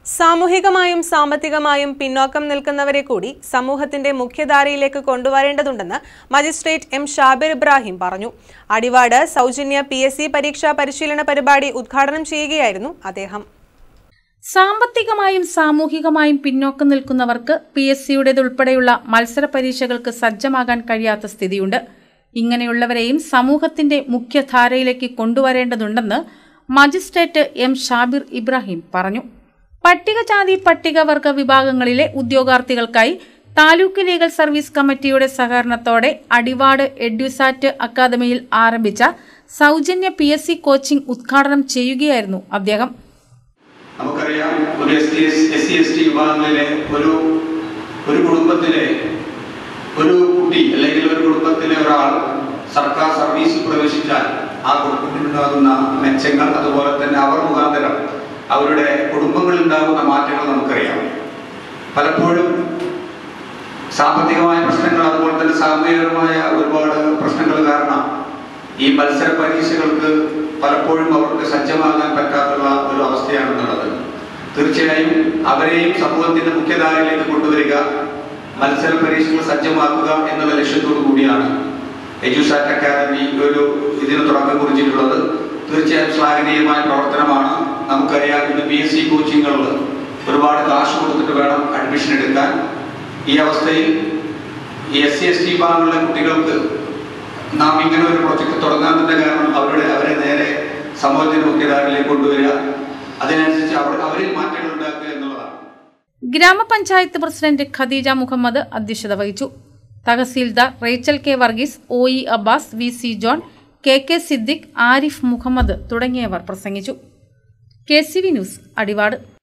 സാമൂഹികമായും സാമ്പത്തികമായും പിന്നോക്കം നിൽക്കുന്നവരെ കൂടി സമൂഹത്തിന്റെ മുഖ്യധാരയിലേക്ക് കൊണ്ടുവരേണ്ടതുണ്ടെന്ന് മജിസ്ട്രേറ്റ് എം ഷാബിർ ഇബ്രാഹിം പറഞ്ഞു അടിവാട് സൗജന്യ പി എസ് സി പരീക്ഷാ പരിശീലന പരിപാടി ഉദ്ഘാടനം ചെയ്യുകയായിരുന്നു അദ്ദേഹം സാമ്പത്തികമായും സാമൂഹികമായും പിന്നോക്കം നിൽക്കുന്നവർക്ക് പി എസ് സിയുടേതുൾപ്പെടെയുള്ള മത്സര പരീക്ഷകൾക്ക് സജ്ജമാകാൻ കഴിയാത്ത സ്ഥിതിയുണ്ട് ഇങ്ങനെയുള്ളവരെയും സമൂഹത്തിന്റെ മുഖ്യധാരയിലേക്ക് കൊണ്ടുവരേണ്ടതുണ്ടെന്ന് മജിസ്ട്രേറ്റ് എം ഷാബിർ ഇബ്രാഹിം പറഞ്ഞു പട്ടികജാതി പട്ടികവർഗ വിഭാഗങ്ങളിലെ ഉദ്യോഗാർത്ഥികൾക്കായി താലൂക്ക് ലീഗൽ സർവീസ് കമ്മിറ്റിയുടെ സഹകരണത്തോടെ അടിവാട് എഡ്യൂസാറ്റ് അക്കാദമിയിൽ ആരംഭിച്ച സൗജന്യ പി എസ് സി കോച്ചിംഗ് ഉദ്ഘാടനം ചെയ്യുകയായിരുന്നു അദ്ദേഹം നമുക്കറിയാം ഒരു S T S S C S T വിഭാഗങ്ങളിലെ ഒരു ഒരു കുടുംബത്തിലെ ഒരു കുട്ടി അല്ലെങ്കിൽ ഒരു കുടുംബത്തിലെ ഒരാൾ സർക്കാർ സർവീസിൽ പ്രവേശിച്ചാൽ ആ കുടുംബത്തിനുണ്ടാകുന്ന മെച്ചങ്ങൾ അതുപോലെ തന്നെ അവർ മുഖാന്തരം അവരുടെ കുടുംബങ്ങളിൽ ഉണ്ടാകുന്ന മാറ്റങ്ങൾ നമുക്കറിയാം പലപ്പോഴും സാമ്പത്തികമായ പ്രശ്നങ്ങൾ അതുപോലെ തന്നെ സാമൂഹികമായ ഒരുപാട് പ്രശ്നങ്ങൾ കാരണം ഈ മത്സര പരീക്ഷകൾക്ക് പലപ്പോഴും അവർക്ക് സജ്ജമാകാൻ പറ്റാത്തുള്ള ഒരു അവസ്ഥയാണെന്നുള്ളത് തീർച്ചയായും അവരെയും സമൂഹത്തിന്റെ മുഖ്യധാരയിലേക്ക് കൊണ്ടുവരിക മത്സര പരീക്ഷകൾ സജ്ജമാക്കുക എന്നുള്ള ലക്ഷ്യത്തോടു കൂടിയാണ് എജുസാറ്റ് അക്കാദമി ഒരു ഇതിന് തുടക്കം കുറിച്ചിട്ടുള്ളത് തീർച്ചയായും ശ്ലാഘനീയമായ പ്രവർത്തനമാണ് നമുക്കറിയാം ഇന്ന് പി എസ് സി കോച്ചിങ്ങുകളിൽ ഒരുപാട് കാശ് കൊടുത്തിട്ട് വേണം അഡ്മിഷൻ എടുക്കാൻ ഈ അവസ്ഥയിൽ ഈ എസ് സി എസ് ടി വിഭാഗങ്ങളിലെ കുട്ടികൾക്ക് നാം ഇങ്ങനെ ഒരു പ്രൊജക്ട് തുടങ്ങാത്തതിന്റെ കാരണം അവരുടെ അവരെ നേരെ സമൂഹത്തിന്റെ മുഖ്യധാരയിലേക്ക് കൊണ്ടുവരിക അതിനനുസരിച്ച് അവർ അവരിൽ മാറ്റങ്ങൾ ഉണ്ടാക്കുക എന്നുള്ളതാണ് ഗ്രാമപഞ്ചായത്ത് പ്രസിഡന്റ് ഖദീജ മുഹമ്മദ് അധ്യക്ഷത വഹിച്ചു tahsildar Rachel K Varghese O E Abbas V C John K K Siddique Arif Muhammad തുടങ്ങിയവർ പ്രസംഗിച്ചു കെ സി വി ന്യൂസ് അടിവാട്